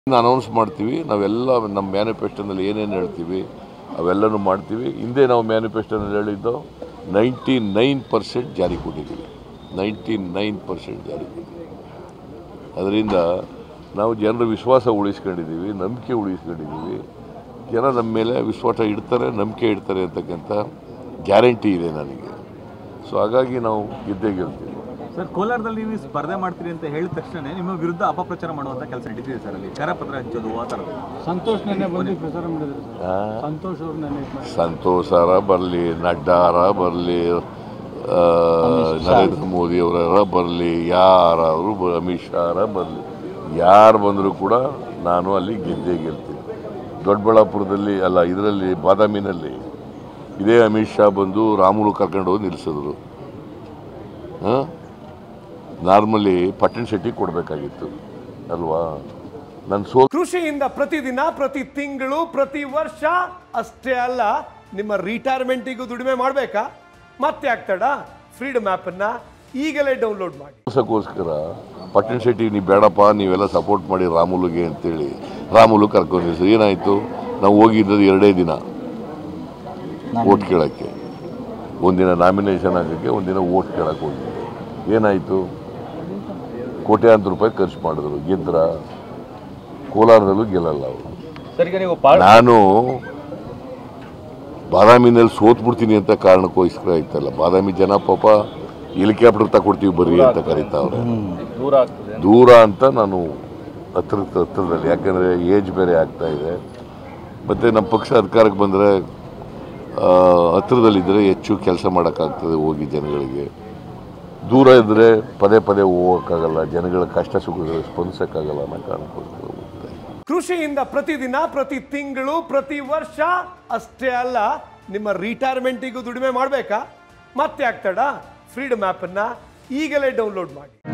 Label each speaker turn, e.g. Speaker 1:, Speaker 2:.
Speaker 1: Announce ಮಾಡ್ತೀವಿ ನಾವೆಲ್ಲ ನಮ್ಮ ಮ್ಯಾನಿಫೆಸ್ಟೋನಲ್ಲಿ ಏನೇನು ಹೇಳ್ತೀವಿ ಅವೆಲ್ಲನೂ ಮಾಡ್ತೀವಿ ಹಿಂದೆ ನಾವು ಮ್ಯಾನಿಫೆಸ್ಟೋನಲ್ಲಿ ಹೇಳಿದ್ದು ನೈಂಟಿ ನೈನ್ ಪರ್ಸೆಂಟ್ ಜಾರಿ ಕೊಟ್ಟಿದ್ದೀವಿ ನೈಂಟಿ ನೈನ್ ಪರ್ಸೆಂಟ್ ಜಾರಿ ಕೊಟ್ಟಿದ್ದೀವಿ ಅದರಿಂದ ನಾವು ಜನರ ವಿಶ್ವಾಸ ಉಳಿಸ್ಕೊಂಡಿದ್ದೀವಿ ನಂಬಿಕೆ ಉಳಿಸ್ಕೊಂಡಿದ್ದೀವಿ ಜನ ನಮ್ಮ ಮೇಲೆ ವಿಶ್ವಾಸ ಇಡ್ತಾರೆ ನಂಬಿಕೆ ಇಡ್ತಾರೆ ಅಂತಕ್ಕಂಥ ಗ್ಯಾರಂಟಿ ಇದೆ ನನಗೆ ಸೊ ಹಾಗಾಗಿ ನಾವು ಗೆದ್ದೇ ಗೆಲ್ತೀವಿ
Speaker 2: ಸರ್ ಕೋಲಾರದಲ್ಲಿ ನೀವು ಸ್ಪರ್ಧೆ ಮಾಡ್ತೀರಿ ಅಂತ ಹೇಳಿದ ತಕ್ಷಣ ನಿಮ್ಮ ವಿರುದ್ಧ ಅಪಪ್ರಚಾರ ಮಾಡುವಂತ ಕೆಲಸ ನಡೀತಿದೆ ಸರ್ ಅಲ್ಲಿ ಕರಪತ್ರ ಹಂಚೋದು ಆ ಥರದ್ದು
Speaker 3: ಸಂತೋಷ್ ನೆನ್ನೆ ಬಂದು ಪ್ರಚಾರ ಮಾಡಿದ್ರು ಸರ್
Speaker 1: ಆ?
Speaker 3: ಸಂತೋಷ್ ಅವ್ರು ನೆನ್ನೆ ಇದ್ ಮಾಡಿ-
Speaker 1: ಸಂತೋಷಾರ ಬರಲಿ ನಡ್ಡಾರ ಬರಲಿ ನರೇಂದ್ರ ಮೋದಿ ಅವರ ಬರಲಿ ಯಾರಾದರೂ ಬ ಅಮಿತ್ ಶಾರ ಬರಲಿ ಯಾರು ಬಂದರೂ ಕೂಡ ನಾನು ಅಲ್ಲಿ ಗೆದ್ದೇ ಗೆಲ್ತೀನಿ ದೊಡ್ಡಬಳ್ಳಾಪುರದಲ್ಲಿ ಅಲ್ಲ ಇದರಲ್ಲಿ ಬಾದಾಮಿನಲ್ಲಿ ಇದೇ ಅಮಿತ್ ಶಾ ಬಂದು ರಾಮುಲು ಕರ್ಕೊಂಡು ಹೋಗಿ ನಿಲ್ಲಿಸಿದ್ರು ನಾರ್ಮಲಿ ಪಟ್ಟಣ ಶೆಟ್ಟಿ ಕೊಡಬೇಕಾಗಿತ್ತು ಅಲ್ವಾ ನನ್ನ ಸೋಲ್
Speaker 4: ಕೃಷಿಯಿಂದ ಪ್ರತಿದಿನ ಪ್ರತಿ ತಿಂಗಳು ಪ್ರತಿ ವರ್ಷ ಅಷ್ಟೇ ಅಲ್ಲ ನಿಮ್ಮ ರಿಟೈರ್ಮೆಂಟಿಗೂ ದುಡಿಮೆ ಮಾಡಬೇಕಾ ಮತ್ತೆ ಆಗ್ತಡ ಫ್ರೀಡಮ್ ಆ್ಯಪನ್ನು ಈಗಲೇ ಡೌನ್ಲೋಡ್ ಮಾಡಿ
Speaker 1: ಅದಕ್ಕೋಸ್ಕರ ಪಟ್ಟಣ ಶೆಟ್ಟಿ ನೀವು ಬೇಡಪ್ಪ ನೀವೆಲ್ಲ ಸಪೋರ್ಟ್ ಮಾಡಿ ರಾಮುಲುಗೆ ಅಂತೇಳಿ ರಾಮುಲು ಕರ್ಕೊಂಡಿದ್ರು ಏನಾಯಿತು ನಾವು ಹೋಗಿದ್ದದು ಎರಡೇ ದಿನ ಓಟ್ ಕೇಳೋಕ್ಕೆ ಒಂದಿನ ನಾಮಿನೇಷನ್ ಹಾಕೋಕ್ಕೆ ಒಂದಿನ ಓಟ್ ಕೇಳಕ್ಕೆ ಹೋಗಿದ್ದೆ ಏನಾಯಿತು ಕೋಟ್ಯಾಂತರ ರೂಪಾಯಿ ಖರ್ಚು ಮಾಡಿದ್ರು ಗೆದ್ರ ಕೋಲಾರದಲ್ಲೂ ಗೆಲ್ಲಲ್ಲ ಅವರು
Speaker 2: ಸರ್ ಈಗ ನೀವು
Speaker 1: ನಾನು ಬಾದಾಮಿನಲ್ಲಿ ಸೋತ್ಬಿಡ್ತೀನಿ ಅಂತ ಕಾರಣಕ್ಕೋಸ್ಕರ ಇತ್ತಲ್ಲ ಬಾದಾಮಿ ಜನ ಪಾಪ ಹೆಲಿಕಾಪ್ಟರ್ ತಗೊಡ್ತೀವಿ ಬರ್ರಿ ಅಂತ ಕರೀತಾವ್ರೆ
Speaker 2: ದೂರ ಆಗ್ತದೆ
Speaker 1: ದೂರ ಅಂತ ನಾನು ಹತ್ರ ಹತ್ರದಲ್ಲಿ ಯಾಕಂದರೆ ಏಜ್ ಬೇರೆ ಆಗ್ತಾ ಇದೆ ಮತ್ತು ನಮ್ಮ ಪಕ್ಷ ಅಧಿಕಾರಕ್ಕೆ ಬಂದರೆ ಹತ್ರದಲ್ಲಿದ್ದರೆ ಹೆಚ್ಚು ಕೆಲಸ ಮಾಡೋಕ್ಕಾಗ್ತದೆ ಹೋಗಿ ಜನಗಳಿಗೆ ದೂರ ಇದ್ದರೆ ಪದೇ ಪದೇ ಹೋಗೋಕ್ಕಾಗಲ್ಲ ಜನಗಳ ಕಷ್ಟ ಸುಖಗಳಿಗೆ ಸ್ಪಂದಿಸೋಕ್ಕಾಗಲ್ಲ ಅನ್ನೋ ಕಾರಣಕ್ಕೋಸ್ಕರ ಹೋಗ್ತಾ ಇದ್ದೀನಿ.
Speaker 4: ಕೃಷಿಯಿಂದ ಪ್ರತಿದಿನ ಪ್ರತಿ ತಿಂಗಳು ಪ್ರತಿ ವರ್ಷ ಅಷ್ಟೇ ಅಲ್ಲ ನಿಮ್ಮ ರಿಟೈರ್ಮೆಂಟಿಗೂ ದುಡಿಮೆ ಮಾಡಬೇಕಾ ಮತ್ತೆ ಆಗ್ತಡ ಫ್ರೀಡಮ್ ಆ್ಯಪನ್ನು ಈಗಲೇ ಡೌನ್ಲೋಡ್ ಮಾಡಿ